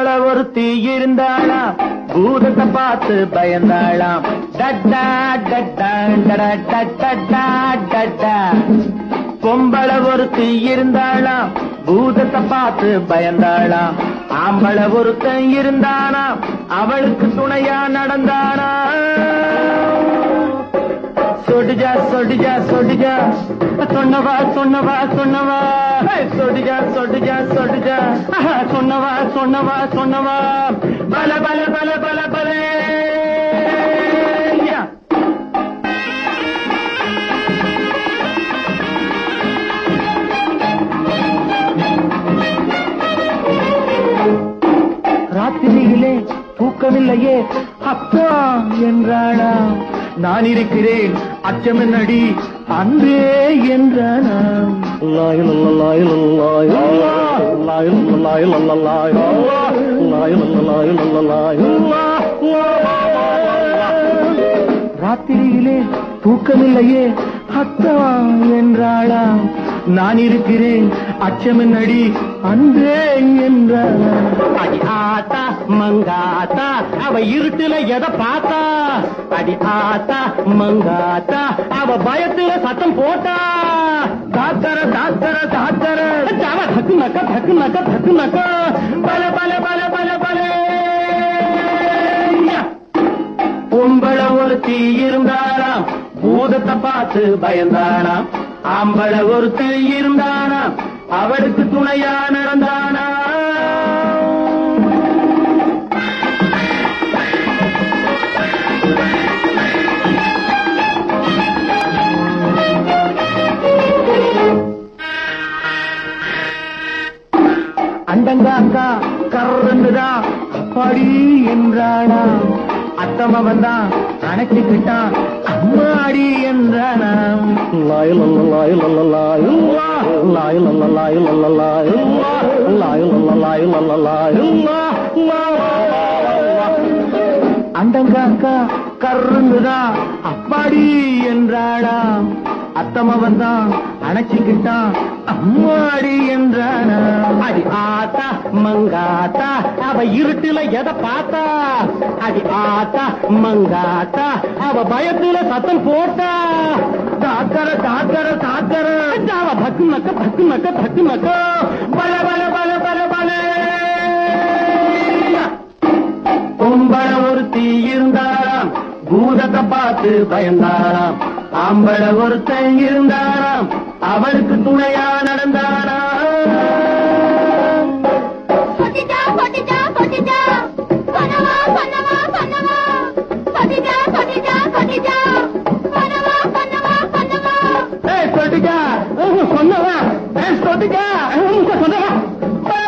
பொம்பள ஒருத்தி இருந்தாளாம் பூதத்தை பார்த்து பயந்தாளாம் டட்டா டட்டா டடா டட்டா டட்டா பொம்பள ஒருத்தி இருந்தாளாம் பூதத்தை பார்த்து பயந்தாளாம் ஆம்பள ஒருத்தன் இருந்தானா அவளுக்கு துணையா நடந்தானா சொடிஜா சொடிஜா சொடிஜா சொன்னவா சொன்னவா சொன்னவா ஹே, சொடிஜா சொடிஜா சொடிஜா ஆஹா, சொன்னவா சொன்னவா சொன்னவா பல பல பல பல பல யா. ராத்திரியிலே தூக்கமில்லையே அப்பா என்றாளா நான் இருக்கிறேன் அச்சமென்னடி அன்பே என்றானா ராத்திரியிலே தூக்கமில்லையே அத்தா என்றாளா நான் இருக்கிறேன் அச்சமென்னடி அன்பே என்றாளா அடி ஆத்தா மங்காத்தா அவ இருட்டுல எதை பார்த்தா அடி ஆத்தா மங்காத்தா அவ பயத்துல சத்தம் போட்டா தாத்தர தாத்தர தாத்தர ஜாவ தக்கு நக்க தக்கு நக்க தக்கு நக்க பல பல பல பல பல பொம்பள ஒருத்தி இருந்தாராம் பூதத்தை பார்த்து பயந்தானாம் ஆம்பள ஒருத்தி இருந்தானாம் அவளுக்கு துணையா நடந்தானா அண்டங்காக்கா கர்றந்துதான் அப்பாடி என்றானா அத்தமவன் தான் அணைச்சுக்கிட்டான் அம்மாடி என்றானாம் அண்டங்காக்கா கர்றந்துதான் அப்பாடி என்றாளாம் அத்தமவன் தான் அணைச்சுக்கிட்டான் அம்மாடி என்றானா அடி ஆத்தா மங்காத்தா அவ இருட்டுல எதை பார்த்தா அடி ஆத்தா மங்காத்தா அவ பயத்துல சத்தம் போட்டா தாக்கர தாக்கர தாக்கர அவ பக்கு நக்க பக்கு நக்க பக்கு நக்க பல பல பல பல பல பொம்பள ஒருத்தி இருந்தாராம் பூதத்தை பார்த்து பயந்தாராம் ஆம்பள ஒருத்தன் இருந்தாராம் அவளுக்கு துணையா நடந்தாராம் கொட்டிட்டா கொட்டிட்டா கொட்டிட்டா பண்ணவா பண்ணவா பண்ணவா கொட்டிட்டா கொட்டிட்டா கொட்டிட்டா பண்ணவா பண்ணவா பண்ணவா ஏய் சொட்டுக்கா சொன்னவா ஏய் சொட்டுக்கா சொன்னவா